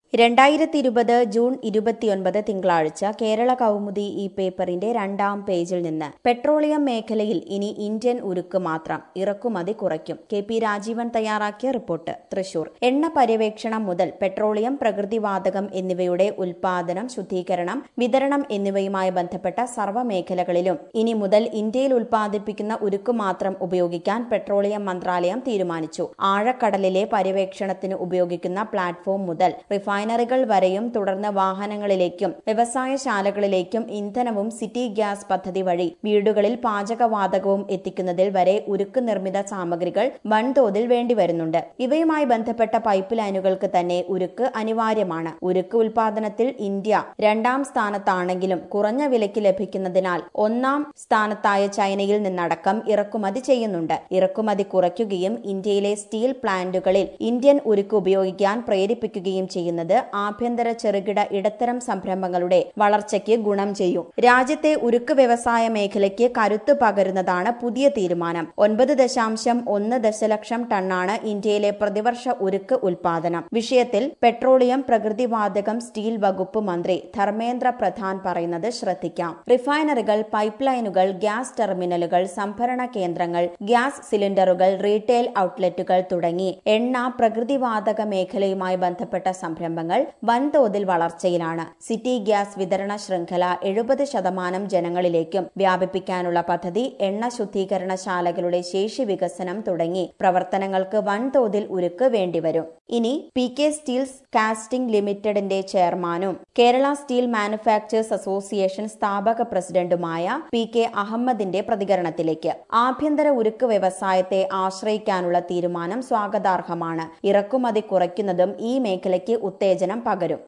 രണ്ടായിരത്തി ഇരുപത് ജൂൺ ഇരുപത്തിയൊൻപത് തിങ്കളാഴ്ച കേരള കൗമുദി ഈ പേപ്പറിന്റെ രണ്ടാം പേജിൽ നിന്ന് പെട്രോളിയം മേഖലയിൽ ഇനി ഇന്ത്യൻ ഉരുക്ക് മാത്രം ഇറക്കുമതി കുറയ്ക്കും കെ പി രാജീവൻ തയ്യാറാക്കിയ റിപ്പോർട്ട് തൃശൂർ എണ്ണ പര്യവേക്ഷണം മുതൽ പെട്രോളിയം പ്രകൃതിവാതകം എന്നിവയുടെ ഉൽപാദനം ശുദ്ധീകരണം വിതരണം എന്നിവയുമായി ബന്ധപ്പെട്ട സർവ്വ മേഖലകളിലും ഇനി മുതൽ ഇന്ത്യയിൽ ഉൽപ്പാദിപ്പിക്കുന്ന ഉരുക്ക് മാത്രം ഉപയോഗിക്കാൻ പെട്രോളിയം മന്ത്രാലയം തീരുമാനിച്ചു ആഴക്കടലിലെ പര്യവേക്ഷണത്തിന് ഉപയോഗിക്കുന്ന പ്ലാറ്റ്ഫോം മുതൽ റിഫൈനറികൾ വരെയും തുടർന്ന് വാഹനങ്ങളിലേക്കും വ്യവസായശാലകളിലേക്കും ഇന്ധനവും സിറ്റി ഗ്യാസ് പദ്ധതി വഴി വീടുകളിൽ പാചകവാതകവും എത്തിക്കുന്നതിൽ വരെ ഉരുക്ക് നിർമ്മിത സാമഗ്രികൾ വൻതോതിൽ വേണ്ടിവരുന്നുണ്ട് ഇവയുമായി ബന്ധപ്പെട്ട പൈപ്പ് ലൈനുകൾക്ക് തന്നെ ഉരുക്ക് അനിവാര്യമാണ് ഉരുക്ക് ഉൽപാദനത്തിൽ ഇന്ത്യ രണ്ടാം സ്ഥാനത്താണെങ്കിലും കുറഞ്ഞ വിലയ്ക്ക് ലഭിക്കുന്നതിനാൽ ഒന്നാം സ്ഥാനത്തായ ചൈനയിൽ നിന്നടക്കം ഇറക്കുമതി ചെയ്യുന്നുണ്ട് ഇറക്കുമതി കുറയ്ക്കുകയും ഇന്ത്യയിലെ സ്റ്റീൽ പ്ലാന്റുകളിൽ ഇന്ത്യൻ ഉരുക്ക് ഉപയോഗിക്കാൻ പ്രേരിപ്പിക്കുകയും ചെയ്യുന്നത് ആഭ്യന്തര ചെറുകിട ഇടത്തരം സംരംഭങ്ങളുടെ വളർച്ചയ്ക്ക് ഗുണം ചെയ്യും രാജ്യത്തെ ഉരുക്ക് വ്യവസായ മേഖലയ്ക്ക് കരുത്ത് പകരുന്നതാണ് പുതിയ തീരുമാനം ഒൻപത് ദശാംശം ഒന്ന് ദശലക്ഷം ടണ്ണാണ് ഇന്ത്യയിലെ പ്രതിവർഷ ഉരുക്ക് ഉൽപാദനം വിഷയത്തിൽ പെട്രോളിയം പ്രകൃതിവാതകം സ്റ്റീൽ വകുപ്പ് മന്ത്രി ധർമ്മേന്ദ്ര പ്രധാൻ പറയുന്നത് ശ്രദ്ധിക്കാം റിഫൈനറികൾ പൈപ്പ് ലൈനുകൾ ഗ്യാസ് ടെർമിനലുകൾ സംഭരണ കേന്ദ്രങ്ങൾ ഗ്യാസ് സിലിണ്ടറുകൾ റീറ്റെയിൽ ഔട്ട്ലെറ്റുകൾ തുടങ്ങി എണ്ണ പ്രകൃതിവാതക മേഖലയുമായി ബന്ധപ്പെട്ട സംരംഭങ്ങൾ വൻതോതിൽ വളർച്ചയിലാണ് സിറ്റി ഗ്യാസ് വിതരണ ശൃംഖല എഴുപത് ശതമാനം ജനങ്ങളിലേക്കും വ്യാപിപ്പിക്കാനുള്ള പദ്ധതി എണ്ണ ശുദ്ധീകരണശാലകളുടെ ശേഷി വികസനം തുടങ്ങി പ്രവർത്തനങ്ങൾക്ക് വൻതോതിൽ ഉരുക്ക് വേണ്ടിവരും ഇനി പി കെ സ്റ്റീൽസ് കാസ്റ്റിംഗ് ലിമിറ്റഡിന്റെ ചെയർമാനും കേരള സ്റ്റീൽ മാനുഫാക്ചേഴ്സ് അസോസിയേഷൻ സ്ഥാപക പ്രസിഡന്റുമായ പി കെ അഹമ്മദിന്റെ പ്രതികരണത്തിലേക്ക് ആഭ്യന്തര ഉരുക്ക് വ്യവസായത്തെ ആശ്രയിക്കാനുള്ള തീരുമാനം സ്വാഗതാർഹമാണ് ഇറക്കുമതി കുറയ്ക്കുന്നതും ഈ മേഖലയ്ക്ക് ഉത്തേജനം പകരും